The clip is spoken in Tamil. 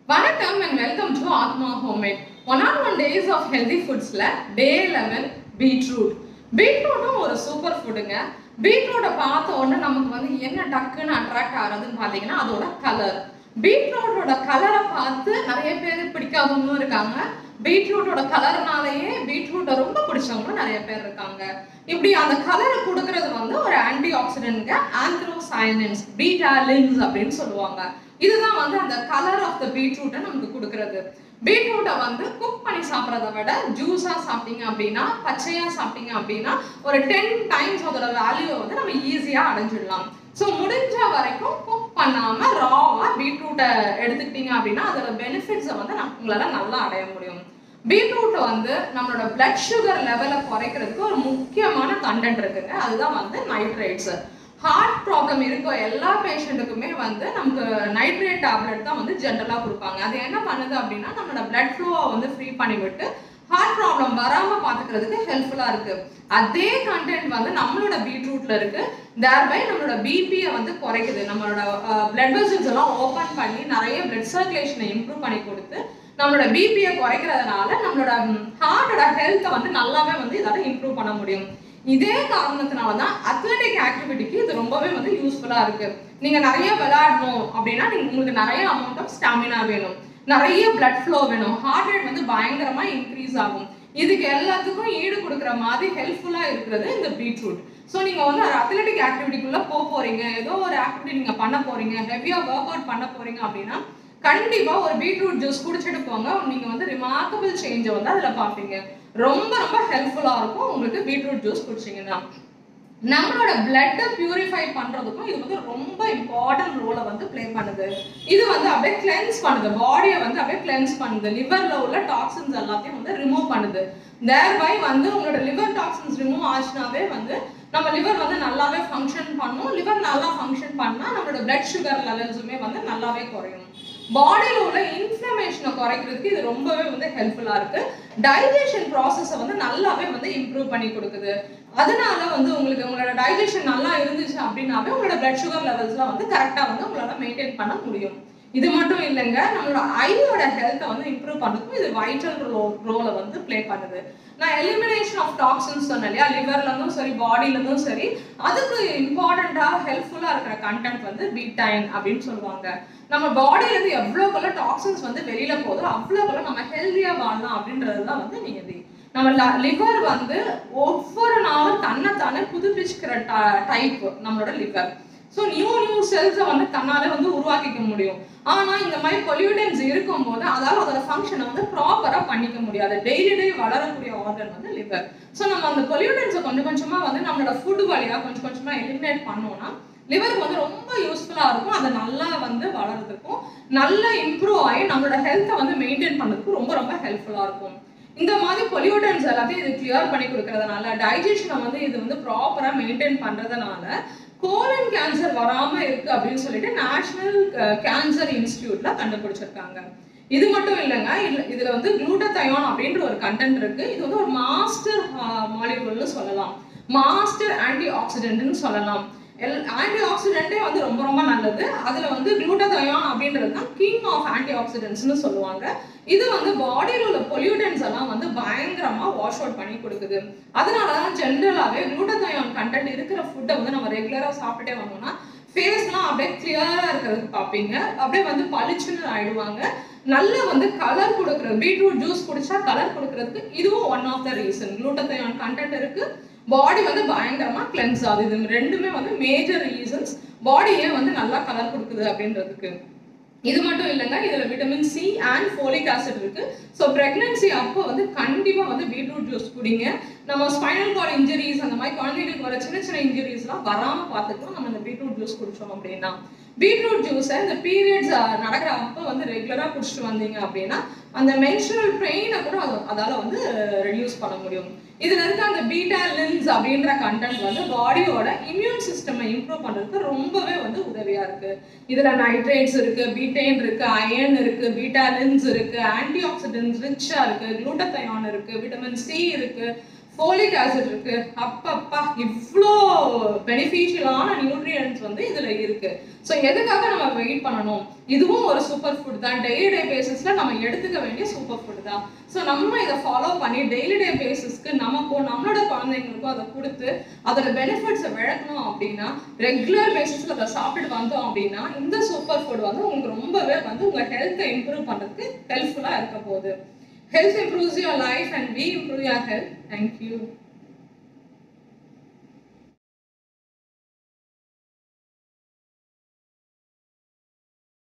வணக்கம் and welcome to Athma homemade one or one days of healthy ஃபுட்ஸில் டே லெவன் பீட்ரூட் பீட்ரூட்டும் ஒரு சூப்பர் ஃபுட்டுங்க பீட்ரூட்டை பார்த்த உடனே நமக்கு வந்து என்ன டக்குன்னு அட்ராக்ட் ஆகுறதுன்னு பார்த்தீங்கன்னா அதோட கலர் பீட்ரூட்டோட கலரை பார்த்து நிறைய பேர் பிடிக்காதவங்களும் இருக்காங்க பீட்ரூட்டோட கலர்னாலேயே பீட்ரூட்டை ரொம்ப பிடிச்சவங்களும் நிறைய பேர் இருக்காங்க இப்படி அந்த கலரை கொடுக்கறது வந்து ஒரு ஆன்டி ஆக்சிடென்ட்ங்க ஆந்த்ரோசைனின்ஸ் பீட்டாலின்ஸ் அப்படின்னு சொல்லுவாங்க இதுதான் வந்து அந்த கலர் ஆஃப் த பீட்ரூட்டை நமக்கு கொடுக்கறது பீட்ரூட்டை வந்து குக் பண்ணி சாப்பிட்றத விட ஜூஸாக சாப்பிட்டீங்க அப்படின்னா பச்சையாக சாப்பிட்டீங்க அப்படின்னா ஒரு டென் டைம்ஸ் அதோட வேல்யூவை வந்து நம்ம ஈஸியாக அடைஞ்சிடலாம் ஸோ முடிஞ்ச வரைக்கும் குக் பண்ணாமல் ராவாக பீட்ரூட்டை எடுத்துக்கிட்டீங்க அப்படின்னா அதோட பெனிஃபிட்ஸை வந்து நம்ம உங்களால் நல்லா அடைய முடியும் பீட்ரூட் வந்து நம்மளோட பிளட் சுகர் லெவலை குறைக்கிறதுக்கு ஒரு முக்கியமான கண்டென்ட் இருக்குங்க அதுதான் வந்து நைட்ரேட்ஸ் ஹார்ட் ப்ராப்ளம் இருக்க எல்லா பேஷண்ட்டுக்குமே வந்து நமக்கு நைட்ரேட் டேப்லெட் தான் வந்து ஜென்ரலாக கொடுப்பாங்க அது என்ன பண்ணுது அப்படின்னா நம்மளோட பிளட் ஃப்ளோவை வந்து ஃப்ரீ பண்ணி விட்டு ஹார்ட் ப்ராப்ளம் வராமல் பார்த்துக்கிறதுக்கு ஹெல்ப்ஃபுல்லாக இருக்கு அதே கண்டென்ட் வந்து நம்மளோட பீட்ரூட்ல இருக்கு தேர்பை நம்மளோட பிபியை வந்து குறைக்குது நம்மளோட பிளட் வெசல்ஸ் எல்லாம் ஓப்பன் பண்ணி நிறைய பிளட் சர்க்குலேஷனை இம்ப்ரூவ் பண்ணி கொடுத்து நம்மளோட பிபியை குறைக்கிறதுனால நம்மளோட ஹார்ட்டோட ஹெல்த்தை வந்து நல்லாவே வந்து இதால இம்ப்ரூவ் பண்ண முடியும் இதே காரணத்தினால தான் அத்லட்டிக் ஆக்டிவிட்டிக்கு இது ரொம்பவே வந்து யூஸ்ஃபுல்லாக இருக்கு நீங்கள் நிறைய விளையாடணும் அப்படின்னா நீங்கள் உங்களுக்கு நிறைய அமௌண்ட் ஆஃப் ஸ்டாமினா வேணும் நிறைய பிளட் ஃப்ளோ வேணும் ஹார்ட் ரேட் வந்து பயங்கரமாக இன்க்ரீஸ் ஆகும் இதுக்கு எல்லாத்துக்கும் ஈடு கொடுக்குற மாதிரி ஹெல்ப்ஃபுல்லாக இருக்கிறது இந்த பீட்ரூட் ஸோ நீங்கள் வந்து ஒரு அத்லட்டிக் ஆக்டிவிட்டிக்குள்ளே போக போகிறீங்க ஏதோ ஒரு ஆக்டிவிட்டி நீங்கள் பண்ண போகிறீங்க ஹெவியாக ஒர்க் அவுட் பண்ண போகிறீங்க அப்படின்னா கண்டிப்பாக ஒரு பீட்ரூட் ஜூஸ் குடிச்சிட்டு போங்க நீங்கள் வந்து ரிமார்க்கபிள் சேஞ்சை வந்து அதில் பார்ப்பீங்க ரொம்ப ரொம்ப ஹெல்ப்ஃபுல்லாக இருக்கும் உங்களுக்கு பீட்ரூட் ஜூஸ் குடிச்சிங்கன்னா நம்மளோட பிளட்டை பியூரிஃபை பண்ணுறதுக்கும் இது வந்து ரொம்ப இம்பார்ட்டன்ட் ரோலை வந்து ப்ளே பண்ணுது இது வந்து அப்படியே கிளென்ஸ் பண்ணுது பாடியை வந்து அப்படியே கிளென்ஸ் பண்ணுது லிவரில் உள்ள டாக்ஸின்ஸ் எல்லாத்தையும் வந்து ரிமூவ் பண்ணுது தேர்பை வந்து உங்களோட லிவர் டாக்ஸின்ஸ் ரிமூவ் ஆச்சுனாவே வந்து நம்ம லிவர் வந்து நல்லாவே ஃபங்க்ஷன் பண்ணும் லிவர் நல்லா ஃபங்க்ஷன் பண்ணால் நம்மளோட பிளட் சுகர் லெவல்ஸுமே வந்து நல்லாவே குறையும் பாடியில் உள்ள இன்ஃப்ளமேஷனை குறைக்கிறதுக்கு இது ரொம்பவே வந்து ஹெல்ப்ஃபுல்லாக இருக்கு டைஜஷன் ப்ராசஸை வந்து நல்லாவே வந்து இம்ப்ரூவ் பண்ணி கொடுக்குது அதனால வந்து உங்களுக்கு உங்களோட டைஜஷன் நல்லா இருந்துச்சு அப்படின்னாவே உங்களோட பிளட் சுகர் லெவல்ஸ்லாம் வந்து கரெக்டாக வந்து உங்களால் மெயின்டைன் பண்ண முடியும் இது மட்டும் இல்லைங்க நம்மளோட ஐயோட ஹெல்த்தை வந்து இம்ப்ரூவ் பண்ணுறதுக்கும் இது வைட்டல் ரோ ரோலை வந்து ப்ளே பண்ணுது நான் எலிமினேஷன் ஆஃப் டாக்ஸின்ஸ் சொன்னேன் இல்லையா லிவர்லேருந்தும் சரி பாடியிலேருந்தும் சரி அதுக்கு இம்பார்ட்டண்ட்டாக ஹெல்ப்ஃபுல்லாக இருக்கிற கண்டென்ட் வந்து பீட்டைன் அப்படின்னு சொல்லுவாங்க நம்ம பாடியிலேருந்து எவ்வளோக்குள்ள டாக்ஸின்ஸ் வந்து வெளியில் போதோ அவ்வளோக்குள்ள நம்ம ஹெல்த்தியாக வாழலாம் அப்படின்றது தான் வந்து நீங்கள் நம்ம லிவர் வந்து ஒவ்வொரு நாளும் தன்னைத்தானே புதுப்பிச்சுக்கிற டைப் நம்மளோட லிவர் ஸோ நியூ நியூ செல்ஸை வந்து தன்னாலே வந்து உருவாக்கிக்க முடியும் ஆனால் இந்த மாதிரி பொல்யூட்டன்ஸ் இருக்கும்போது அதால் அதோட ஃபங்க்ஷனை வந்து ப்ராப்பராக பண்ணிக்க முடியாது டெய்லி டே வளரக்கூடிய ஆர்கன் வந்து லிவர் ஸோ நம்ம அந்த பொல்யூட்டன்ஸை கொஞ்சம் கொஞ்சமாக வந்து நம்மளோட ஃபுட் வழியாக கொஞ்சம் கொஞ்சமாக எலிமினேட் பண்ணோம்னா லிவருக்கு வந்து ரொம்ப யூஸ்ஃபுல்லாக இருக்கும் அதை நல்லா வந்து வளர்றதுக்கும் நல்லா இம்ப்ரூவ் ஆகி நம்மளோட ஹெல்த்தை வந்து மெயின்டைன் பண்ணுறதுக்கும் ரொம்ப ரொம்ப ஹெல்ப்ஃபுல்லாக இருக்கும் இந்த மாதிரி பொல்யூட்டன்ஸ் எல்லாத்தையும் இது கிளியர் பண்ணி கொடுக்கறதுனால டைஜஷனை வந்து இது வந்து ப்ராப்பராக மெயின்டைன் பண்ணுறதுனால கோலன் கேன்சர் வராமல் இருக்கு அப்படின்னு சொல்லிட்டு நேஷனல் கேன்சர் இன்ஸ்டியூட்ல கண்டுபிடிச்சிருக்காங்க இது மட்டும் இல்லைங்க இதுல இதுல வந்து குளூட்டத்தயோன் அப்படின்ற ஒரு கண்டென்ட் இருக்கு இது வந்து ஒரு மாஸ்டர் மாலிகுல்னு சொல்லலாம் மாஸ்டர் ஆன்டி ஆக்சிடென்ட்னு சொல்லலாம் எல் ஆன்டி ஆக்சிடென்ட்டே வந்து ரொம்ப ரொம்ப நல்லது அதில் வந்து குளூட்டதயான் அப்படின்றது தான் கிங் ஆஃப் ஆன்டி ஆக்சிடென்ட்ஸ்னு சொல்லுவாங்க இது வந்து பாடியில் உள்ள பொல்யூட்டன்ஸ் எல்லாம் வந்து பயங்கரமாக வாஷ் அவுட் பண்ணி கொடுக்குது அதனால தான் ஜென்ரலாகவே குளூட்டதயான் கண்டென்ட் இருக்கிற ஃபுட்டை வந்து நம்ம ரெகுலராக சாப்பிட்டே வந்தோம்னா ஃபேஸ்லாம் அப்படியே கிளியராக இருக்கிறதுக்கு பார்ப்பீங்க அப்படியே வந்து பளிச்சுன்னு ஆயிடுவாங்க நல்ல வந்து கலர் கொடுக்குறது பீட்ரூட் ஜூஸ் குடிச்சா கலர் கொடுக்கறதுக்கு இதுவும் one of the reason glutathione content இருக்கு பாடி வந்து பயங்கரமா கிளென்ஸ் ஆகுது இது ரெண்டுமே வந்து மேஜர் ரீசன்ஸ் பாடியே வந்து நல்லா கலர் கொடுக்குது அப்படின்றதுக்கு இது மட்டும் இல்லைங்க இதுல vitamin C and folic acid இருக்கு ஸோ பிரெக்னன்சி அப்போ வந்து கண்டிப்பா வந்து பீட்ரூட் ஜூஸ் குடிங்க நம்ம ஸ்பைனல் கார்டு இன்ஜுரிஸ் அந்த மாதிரி குழந்தைகளுக்கு வர சின்ன சின்ன இன்ஜுரிஸ்லாம் வராம பார்த்துக்கலாம் நம்ம இந்த பீட்ரூட் ஜூஸ் குடிச்சோம் அப்படின்னா பீட்ரூட் ஜூஸை இந்த பீரியட்ஸ் நடக்கிற அப்போ வந்து ரெகுலராக குடிச்சிட்டு வந்தீங்க அப்படின்னா அந்த மென்சுரல் பெயினை கூட அதால வந்து ரெடியூஸ் பண்ண முடியும் இதுல இருக்க அந்த பீட்டா லின்ஸ் அப்படின்ற கண்டென்ட் வந்து பாடியோட இம்யூன் சிஸ்டமை இம்ப்ரூவ் பண்றதுக்கு ரொம்பவே வந்து உதவியா இருக்கு இதுல நைட்ரேட்ஸ் இருக்கு பீட்டைன் இருக்கு அயன் இருக்கு பீட்டா லின்ஸ் இருக்கு ஆன்டி ஆக்சிடென்ட்ஸ் ரிச்சா இருக்கு குளூட்டத்தயான் இருக்கு விட்டமின் சி இருக்கு ஃபோலிக் ஆசிட் இருக்கு அப்பப்பா இவ்வளோ பெனிஃபிஷியலான நியூட்ரியன்ஸ் வந்து இதுல இருக்கு ஸோ எதுக்காக நம்ம வெயிட் பண்ணணும் இதுவும் ஒரு சூப்பர் ஃபுட் தான் டெய்லி டே பேசிஸ்ல நம்ம எடுத்துக்க வேண்டிய சூப்பர் ஃபுட் தான் ஸோ நம்ம இதை ஃபாலோ பண்ணி டெய்லி டே பேசிஸ்க்கு நமக்கும் நம்மளோட குழந்தைங்களுக்கும் அதை கொடுத்து அதோட பெனிஃபிட்ஸை விளக்கணும் அப்படின்னா ரெகுலர் பேசிஸ்ல அதை சாப்பிட்டு வந்தோம் அப்படின்னா இந்த சூப்பர் ஃபுட் வந்து உங்களுக்கு ரொம்பவே வந்து உங்க ஹெல்த்தை இம்ப்ரூவ் பண்றதுக்கு ஹெல்ப்ஃபுல்லா இருக்க போகுது Health improves your life and we improve your health. Thank you.